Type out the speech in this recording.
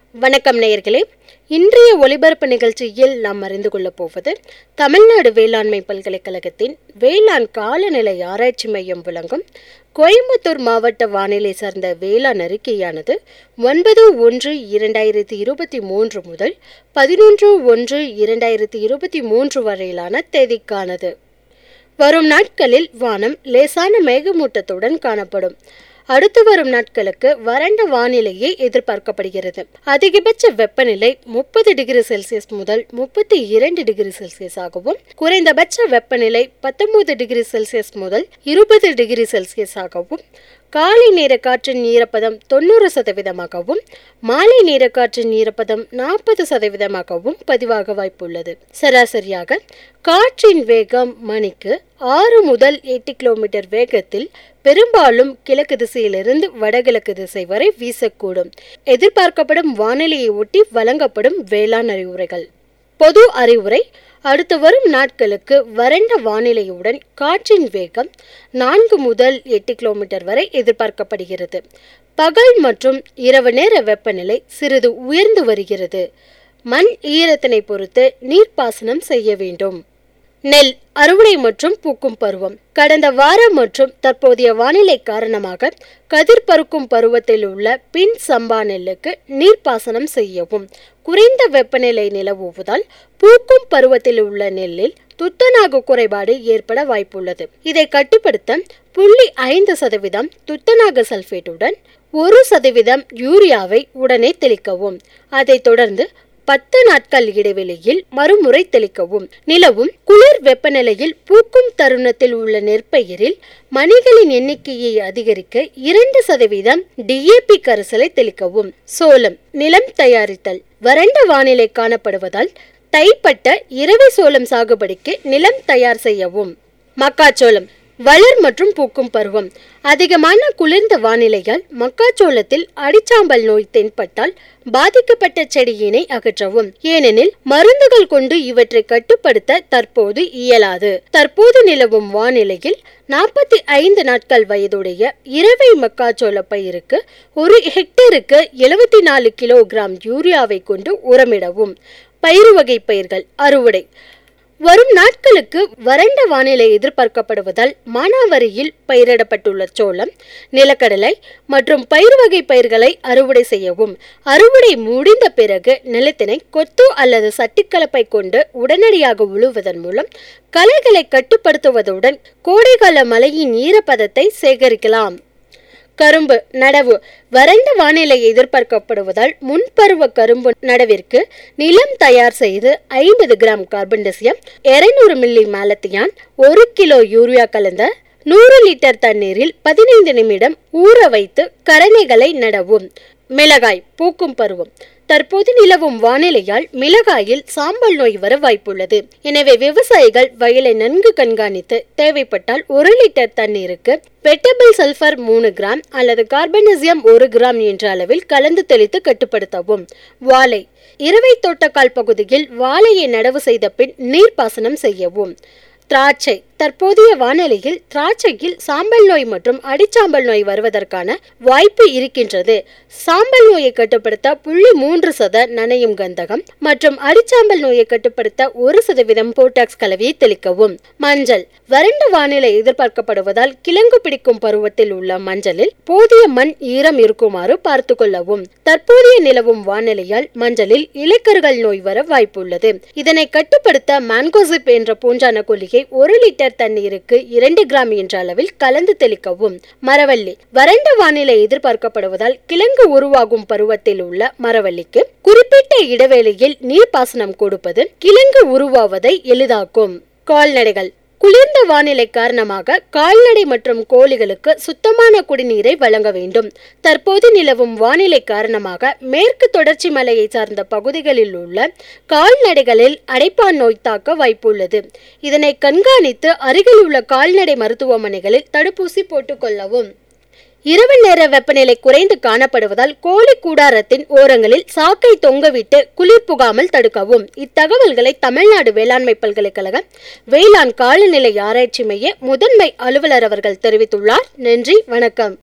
வணக்கம் நேயர்களே இன்றைய ஒலிபரப்பு நிகழ்ச்சியில் நாம் அறிந்து கொள்ளப் போவது தமிழ்நாடு வேளாண்மை பல்கலைக்கழகத்தின் வேளாண் காலநிலை ஆராய்ச்சி மையம் வழங்கும் கோயம்புத்தூர் மாவட்ட வானிலை சார்ந்த வேளாண் அறிக்கையானது ஒன்பது ஒன்று இரண்டாயிரத்தி இருபத்தி மூன்று முதல் பதினொன்று ஒன்று இரண்டாயிரத்தி இருபத்தி மூன்று வரையிலான தேதிக்கானது வரும் நாட்களில் வானம் லேசான மேகமூட்டத்துடன் காணப்படும் அடுத்து வரும் நாட்களுக்கு வறண்ட வானிலையே எதிர்பார்க்கப்படுகிறது அதிகபட்ச வெப்பநிலை முப்பது டிகிரி செல்சியஸ் முதல் முப்பத்தி இரண்டு டிகிரி செல்சியஸ் ஆகவும் குறைந்தபட்ச வெப்பநிலை பத்தொன்பது டிகிரி செல்சியஸ் முதல் இருபது டிகிரி செல்சியஸ் ஆகவும் காலை நேர காற்றின் ஈரப்பதம் தொண்ணூறு சதவீதமாகவும் மாலை நேர காற்றின் ஈரப்பதம் நாற்பது சதவீதமாகவும் பதிவாக வாய்ப்புள்ளது சராசரியாக காற்றின் வேகம் மணிக்கு ஆறு முதல் எட்டு கிலோமீட்டர் வேகத்தில் பெரும்பாலும் கிழக்கு திசையிலிருந்து வடகிழக்கு திசை வரை வீசக்கூடும் எதிர்பார்க்கப்படும் வானிலையை ஒட்டி வழங்கப்படும் வேளாண் அறிவுரைகள் பொது அறிவுரை அடுத்து வரும் நாட்களுக்கு வறண்ட வானிலையுடன் காற்றின் வேகம் நான்கு முதல் எட்டு கிலோமீட்டர் வரை எதிர்பார்க்கப்படுகிறது பகல் மற்றும் இரவு நேர வெப்பநிலை சிறிது உயர்ந்து வருகிறது மண் ஈரத்தினை பொறுத்து நீர்ப்பாசனம் செய்ய வேண்டும் நெல் அறுவடை மற்றும் பூக்கும் பருவம் கடந்த வாரம் மற்றும் தற்போதைய வானிலை காரணமாக கதிர் பருக்கும் பருவத்தில் உள்ள பின் சம்பா நெல்லுக்கு நீர்ப்பாசனம் செய்யவும் குறைந்த வெப்பநிலை நிலவுவதால் பூக்கும் பருவத்தில் உள்ள நெல்லில் துத்தநாக குறைபாடு ஏற்பட வாய்ப்புள்ளது இதை கட்டுப்படுத்த புள்ளி ஐந்து சதவீதம் துத்தநாக சல்பேட்டுடன் ஒரு சதவீதம் யூரியாவை உடனே தெளிக்கவும் அதைத் தொடர்ந்து பத்து நாட்கள் இடைவெளியில் மறுமுறை தெளிக்கவும் நிலவும் குளிர் வெப்பநிலையில் பூக்கும் தருணத்தில் உள்ள நெற்பயிரில் மணிகளின் எண்ணிக்கையை அதிகரிக்க இரண்டு சதவீதம் டிஏபி கரைசலை தெளிக்கவும் சோளம் நிலம் தயாரித்தல் வறண்ட வானிலை காணப்படுவதால் தைப்பட்ட இரவை சோளம் சாகுபடிக்கு நிலம் தயார் செய்யவும் மக்காச்சோளம் வளர் மற்றும் பூக்கும் பருவம் அதிகமான குளிர்ந்த வானிலையால் மக்காச்சோளத்தில் அடிச்சாம்பல் நோய் தென்பட்டால் பாதிக்கப்பட்ட செடியினை அகற்றவும் ஏனெனில் மருந்துகள் கொண்டு இவற்றை கட்டுப்படுத்த தற்போது இயலாது தற்போது நிலவும் வானிலையில் நாற்பத்தி ஐந்து நாட்கள் வயதுடைய இரவை மக்காச்சோள பயிருக்கு ஒரு ஹெக்டருக்கு எழுபத்தி நாலு கிலோகிராம் யூரியாவை கொண்டு உரமிடவும் பயிறு வகை பயிர்கள் அறுவடை வரும் நாட்களுக்கு வறண்ட வானிலை எதிர்பார்க்கப்படுவதால் மானாவரியில் பயிரிடப்பட்டுள்ள சோளம் நிலக்கடலை மற்றும் பயிர் வகை பயிர்களை அறுவடை செய்யவும் அறுவடை முடிந்த பிறகு நிலத்தினை கொத்து அல்லது சட்டிக்கலப்பை கொண்டு உடனடியாக உழுவதன் மூலம் களைகளை கட்டுப்படுத்துவதுடன் கோடைகால மழையின் ஈரப்பதத்தை சேகரிக்கலாம் கரும்பு நடவு வறண்ட வானிலை எதிர்பார்க்கப்படுவதால் முன்பருவ கரும்பு நடவிற்கு நிலம் தயார் செய்து ஐம்பது கிராம் கார்பன் டெசியம் இருநூறு மில்லி மாலத்தியான் ஒரு கிலோ யூரியா கலந்த நூறு லிட்டர் தண்ணீரில் பதினைந்து நிமிடம் ஊற வைத்து கரணைகளை நடவும் மிளகாய் பூக்கும் பருவம் தற்போது நிலவும் வானிலையால் மிளகாயில் சாம்பல் நோய் வர வாய்ப்புள்ளது எனவே விவசாயிகள் வயலை நன்கு கண்காணித்து தேவைப்பட்டால் ஒரு லிட்டர் தண்ணீருக்கு வெட்டபிள் சல்பர் மூணு கிராம் அல்லது கார்பனசியம் ஒரு கிராம் என்ற அளவில் கலந்து தெளித்து கட்டுப்படுத்தவும் வாழை இரவை தோட்டக்கால் பகுதியில் வாழையை நடவு செய்த பின் நீர்ப்பாசனம் செய்யவும் திராட்சை தற்போதைய வானிலையில் திராட்சையில் சாம்பல் நோய் மற்றும் அடிச்சாம்பல் நோய் வருவதற்கான வாய்ப்பு இருக்கின்றது சாம்பல் நோயை கட்டுப்படுத்த புள்ளி மூன்று சத நனையும் கந்தகம் மற்றும் அடிச்சாம்பல் நோயை கட்டுப்படுத்த ஒரு சதவீதம் போட்டாக்ஸ் கலவையை தெளிக்கவும் மஞ்சள் வறண்ட வானிலை எதிர்பார்க்கப்படுவதால் கிழங்கு பிடிக்கும் பருவத்தில் உள்ள மஞ்சளில் போதிய மண் ஈரம் இருக்குமாறு பார்த்து கொள்ளவும் தற்போதைய நிலவும் வானிலையால் மஞ்சளில் இலைக்கருகள் நோய் வர வாய்ப்புள்ளது இதனை கட்டுப்படுத்த மான்கோசிப் என்ற பூஞ்சான கொல்லியை ஒரு லிட்டர் தண்ணீருக்கு இரண்டு கிராம் என்ற அளவில் கலந்து தெளிக்கவும் மரவள்ளி வறண்ட வானிலை எதிர்பார்க்கப்படுவதால் கிழங்கு உருவாகும் பருவத்தில் உள்ள மரவள்ளிக்கு குறிப்பிட்ட இடைவேளையில் நீர்ப்பாசனம் கொடுப்பது கிழங்கு உருவாவதை எளிதாக்கும் கால்நடைகள் குளிர்ந்த வானிலை காரணமாக கால்நடை மற்றும் கோழிகளுக்கு சுத்தமான குடிநீரை வழங்க வேண்டும் தற்போது நிலவும் வானிலை காரணமாக மேற்கு தொடர்ச்சி மலையை சார்ந்த பகுதிகளில் உள்ள கால்நடைகளில் அடைப்பான் நோய் தாக்க வாய்ப்புள்ளது இதனை கண்காணித்து அருகில் உள்ள கால்நடை மருத்துவமனைகளில் தடுப்பூசி போட்டுக்கொள்ளவும் இரவு நேர வெப்பநிலை குறைந்து காணப்படுவதால் கோழி கூடாரத்தின் ஓரங்களில் சாக்கை தொங்கவிட்டு குளிர் புகாமல் தடுக்கவும் இத்தகவல்களை தமிழ்நாடு வேளாண்மை பல்கலைக்கழக வேளாண் காலநிலை ஆராய்ச்சி மைய முதன்மை அலுவலர் அவர்கள் தெரிவித்துள்ளார் நன்றி வணக்கம்